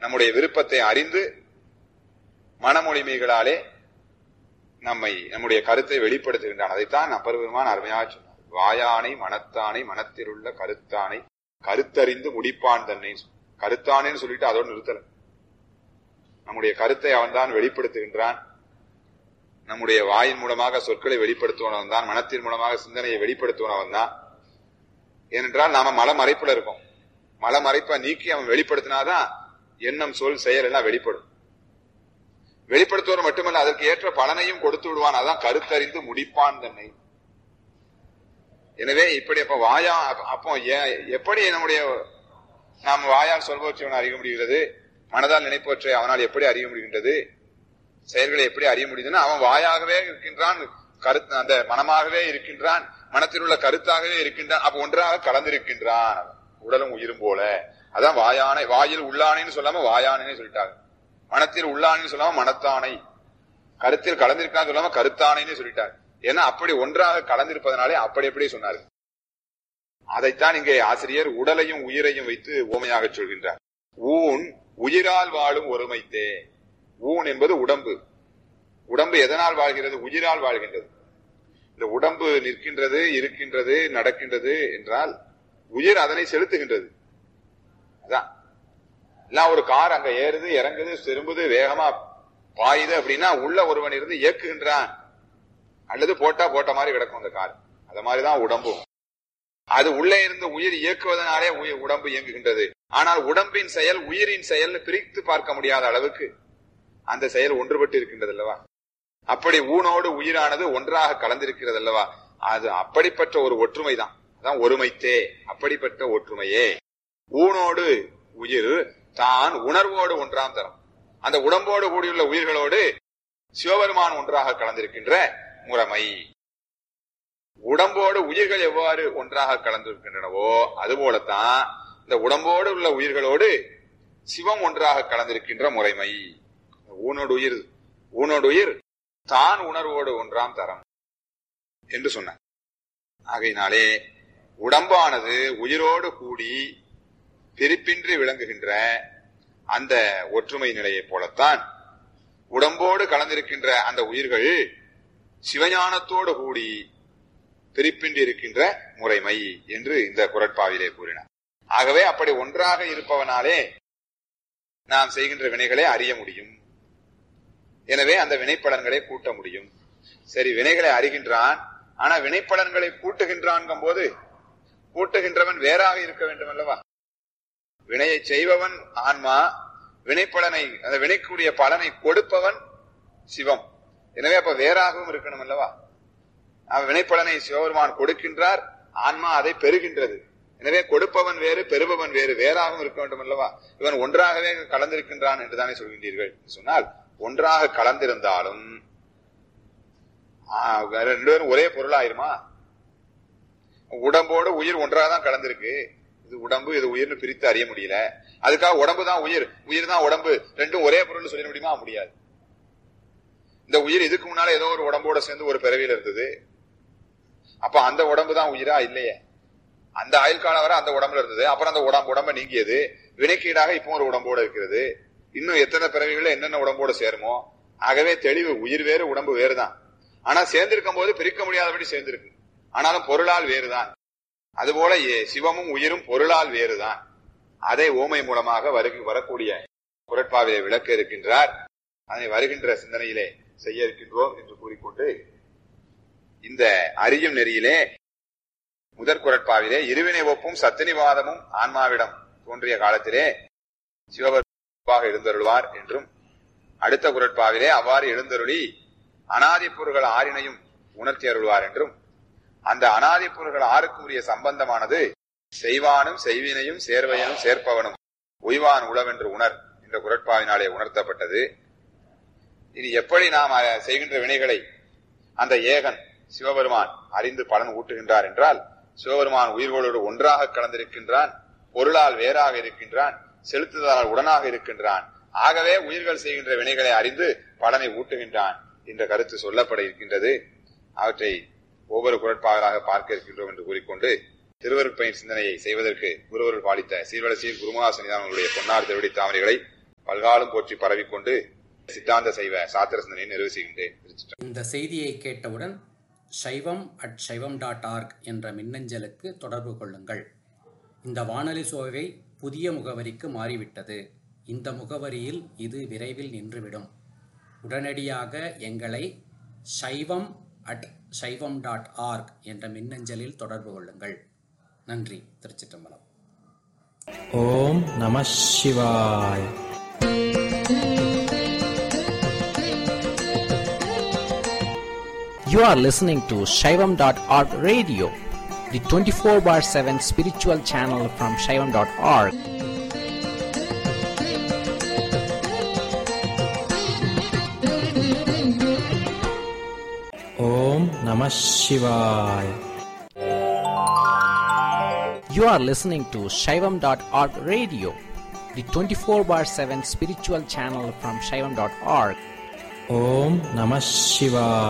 நம்முடைய விருப்பத்தை அறிந்து மனமொழிமைகளாலே நம்மை நம்முடைய கருத்தை வெளிப்படுத்துகின்றான் அதைத்தான் அப்பருவமான அருமையாக சொன்னார் வாயானை மனத்தானை மனத்தில் உள்ள கருத்தானை கருத்தறிந்து முடிப்பான் தன்னை கருத்தானேன்னு சொல்லிட்டு அதோடு நிறுத்தல நம்முடைய கருத்தை அவன்தான் வெளிப்படுத்துகின்றான் நம்முடைய வாயின் மூலமாக சொற்களை வெளிப்படுத்துவனவன் தான் மனத்தின் மூலமாக சிந்தனையை வெளிப்படுத்துவனவன் தான் ஏனென்றால் நாம மலமறைப்புல இருக்கோம் மலமறைப்பை நீக்கி அவன் வெளிப்படுத்தினாதான் எண்ணம் சொல் செயல் எல்லாம் வெளிப்படும் வெளிப்படுத்துவது மட்டுமல்ல அதற்கு ஏற்ற பலனையும் கொடுத்து விடுவான் அதான் கருத்தறிந்து முடிப்பான் தன்னை எனவே இப்படி அப்ப வாயா அப்போ ஏ- எப்படி நம்முடைய நாம் வாயால் சொல்பவற்றை அறிய முடிகிறது மனதால் நினைப்பவற்றை அவனால் எப்படி அறிய முடிகின்றது செயல்களை எப்படி அறிய முடியுதுன்னா அவன் வாயாகவே இருக்கின்றான் கருத்து அந்த மனமாகவே இருக்கின்றான் மனத்தில் உள்ள கருத்தாகவே இருக்கின்றான் அப்ப ஒன்றாக கலந்திருக்கின்றான் அவன். உடலும் உயிரும் போல அதான் வாயானை வாயில் உள்ளானைன்னு சொல்லாம வாயானைன்னு சொல்லிட்டாங்க மனத்தில் உள்ளானைன்னு சொல்லாம மனத்தானை கருத்தில் கலந்திருக்கான்னு சொல்லாம கருத்தானைன்னு சொல்லிட்டாங்க ஏன்னா அப்படி ஒன்றாக கலந்திருப்பதனாலே அப்படி எப்படி சொன்னாரு அதைத்தான் இங்கே ஆசிரியர் உடலையும் உயிரையும் வைத்து ஓமையாக சொல்கின்றார் ஊன் உயிரால் வாழும் ஒருமைத்தே ஊன் என்பது உடம்பு உடம்பு எதனால் வாழ்கிறது உயிரால் வாழ்கின்றது இந்த உடம்பு நிற்கின்றது இருக்கின்றது நடக்கின்றது என்றால் உயிர் அதனை செலுத்துகின்றது அதான் எல்லாம் ஒரு கார் அங்க ஏறுது இறங்குது திரும்புது வேகமா பாயுது அப்படின்னா உள்ள ஒருவன் இருந்து இயக்குகின்றான் அல்லது போட்டா போட்ட மாதிரி கிடக்கும் அந்த கார் அது மாதிரிதான் உடம்பும் அது உள்ளே இருந்து உயிர் இயக்குவதனாலே உயிர் உடம்பு இயங்குகின்றது ஆனால் உடம்பின் செயல் உயிரின் செயல் பிரித்து பார்க்க முடியாத அளவுக்கு அந்த செயல் ஒன்றுபட்டு இருக்கின்றது அல்லவா அப்படி ஊனோடு உயிரானது ஒன்றாக கலந்திருக்கிறது அல்லவா அது அப்படிப்பட்ட ஒரு ஒற்றுமைதான் அதான் ஒருமைத்தே அப்படிப்பட்ட ஒற்றுமையே ஊனோடு உயிர் தான் உணர்வோடு ஒன்றாம் தரம் அந்த உடம்போடு கூடியுள்ள உயிர்களோடு சிவபெருமான் ஒன்றாக கலந்திருக்கின்ற முறைமை உடம்போடு உயிர்கள் எவ்வாறு ஒன்றாக கலந்திருக்கின்றனவோ அதுபோலத்தான் இந்த உடம்போடு உள்ள உயிர்களோடு சிவம் ஒன்றாக கலந்திருக்கின்ற முறைமை ஊனோடு உயிர் ஊனோடு உயிர் தான் உணர்வோடு ஒன்றாம் தரம் என்று சொன்னார் ஆகையினாலே உடம்பானது உயிரோடு கூடி பிரிப்பின்றி விளங்குகின்ற அந்த ஒற்றுமை நிலையைப் போலத்தான் உடம்போடு கலந்திருக்கின்ற அந்த உயிர்கள் சிவஞானத்தோடு கூடி பிரிப்பின்றி இருக்கின்ற முறைமை என்று இந்த குரட்பாவிலே கூறினார் ஆகவே அப்படி ஒன்றாக இருப்பவனாலே நாம் செய்கின்ற வினைகளை அறிய முடியும் எனவே அந்த வினைப்பலன்களை கூட்ட முடியும் சரி வினைகளை அறிகின்றான் ஆனா வினைப்பலன்களை கூட்டுகின்றான் போது கூட்டுகின்றவன் வேறாக இருக்க வேண்டும் அல்லவா வினையை செய்பவன் ஆன்மா வினைப்பலனை அந்த வினைக்குரிய பலனை கொடுப்பவன் சிவம் எனவே அப்ப வேறாகவும் இருக்கணும் அல்லவா அவன் வினைப்பலனை சிவபெருமான் கொடுக்கின்றார் ஆன்மா அதை பெறுகின்றது எனவே கொடுப்பவன் வேறு பெறுபவன் வேறு வேறாகவும் இருக்க வேண்டும் அல்லவா இவன் ஒன்றாகவே கலந்திருக்கின்றான் என்றுதானே சொல்கின்றீர்கள் சொன்னால் ஒன்றாக கலந்திருந்தாலும் ஆ, ரெண்டு பேரும் ஒரே பொருளாயிருமா உடம்போடு உயிர் ஒன்றாக தான் கலந்திருக்கு இது உடம்பு இது உயிர்னு பிரித்து அறிய முடியல அதுக்காக உடம்பு தான் உயிர் உயிர் தான் உடம்பு ரெண்டும் ஒரே பொருள்னு சொல்லிட முடியுமா முடியாது இந்த உயிர் இதுக்கு முன்னால ஏதோ ஒரு உடம்போட சேர்ந்து ஒரு பிறவியில இருந்தது அப்ப அந்த உடம்பு தான் உயிரா இல்லையே அந்த ஆயுள் காலம் வரை அந்த உடம்புல இருந்தது அப்புறம் அந்த உடம்பு உடம்ப நீங்கியது வினைக்கீடாக இப்போ ஒரு உடம்போட இருக்கிறது இன்னும் எத்தனை பிறவிகள் என்னென்ன உடம்போட சேருமோ ஆகவே தெளிவு உயிர் வேறு உடம்பு வேறுதான் ஆனா சேர்ந்திருக்கும் போது பிரிக்க முடியாதபடி சேர்ந்திருக்கு ஆனாலும் பொருளால் வேறுதான் அதுபோல ஏ- சிவமும் உயிரும் பொருளால் வேறுதான் அதை ஓமை மூலமாக வருகி வரக்கூடிய குரட்பாவிலே விளக்க இருக்கின்றார் அதை வருகின்ற சிந்தனையிலே செய்ய இருக்கின்றோம் என்று கூறிக்கொண்டு இந்த அறியும் நெறியிலே முதற் குரட்பாவிலே இருவினை ஒப்பும் சத்தினிவாதமும் ஆன்மாவிடம் தோன்றிய காலத்திலே சிவபெருமாக எழுந்தருள்வார் என்றும் அடுத்த குரட்பாவிலே அவ்வாறு எழுந்தருளி அனாதி பொருள்கள் ஆறினையும் உணர்த்தி அருள்வார் என்றும் அந்த அனாதி பொருள்கள் ஆறுக்கும் உரிய சம்பந்தமானது செய்வானும் செய்வினையும் சேர்வையனும் சேர்ப்பவனும் உய்வான் உளவென்று உணர் என்ற குரட்பாவினாலே உணர்த்தப்பட்டது இனி எப்படி நாம் அஹ், செய்கின்ற வினைகளை அந்த ஏகன் சிவபெருமான் அறிந்து பலன் ஊட்டுகின்றார் என்றால் சிவபெருமான் உயிர்களோடு ஒன்றாக கலந்திருக்கின்றான் பொருளால் வேறாக இருக்கின்றான் செலுத்துதலால் உடனாக இருக்கின்றான் ஆகவே உயிர்கள் செய்கின்ற வினைகளை அறிந்து பலனை ஊட்டுகின்றான் என்ற கருத்து சொல்லப்பட இருக்கின்றது அவற்றை ஒவ்வொரு குரட்பாகளாக பார்க்க இருக்கின்றோம் என்று கூறிக்கொண்டு திருவருட்பயன் சிந்தனையை செய்வதற்கு குருவருள் பாலித்த சீர்வள சீர் குருமகா சன்னிதானங்களுடைய பொன்னார் திருவடி தாமரைகளை பல்காலம் போற்றி பரவிக்கொண்டு சித்தாந்த சைவ சாத்திர சிந்தனையை நிறைவு செய்கின்றேன் திருச்சிற்றம்பலம். இந்த செய்தியை கேட்டவுடன் சைவம் அட் சைவம் டாட் ஆர்க் என்ற மின்னஞ்சலுக்கு தொடர்பு கொள்ளுங்கள் இந்த வானொலி சோவை புதிய முகவரிக்கு மாறிவிட்டது இந்த முகவரியில் இது விரைவில் நின்றுவிடும் உடனடியாக எங்களை சைவம் அட் சைவம் டாட் ஆர்க் என்ற மின்னஞ்சலில் தொடர்பு கொள்ளுங்கள் நன்றி திருச்சிற்றம்பலம் ஓம் நம சிவாய் You are listening to Shaivam.org radio, the 24 bar 7 spiritual channel from Shaivam.org. Om Namah Shivaya. You are listening to Shaivam.org radio, the 24 bar 7 spiritual channel from Shaivam.org. Om Namah Shivaya.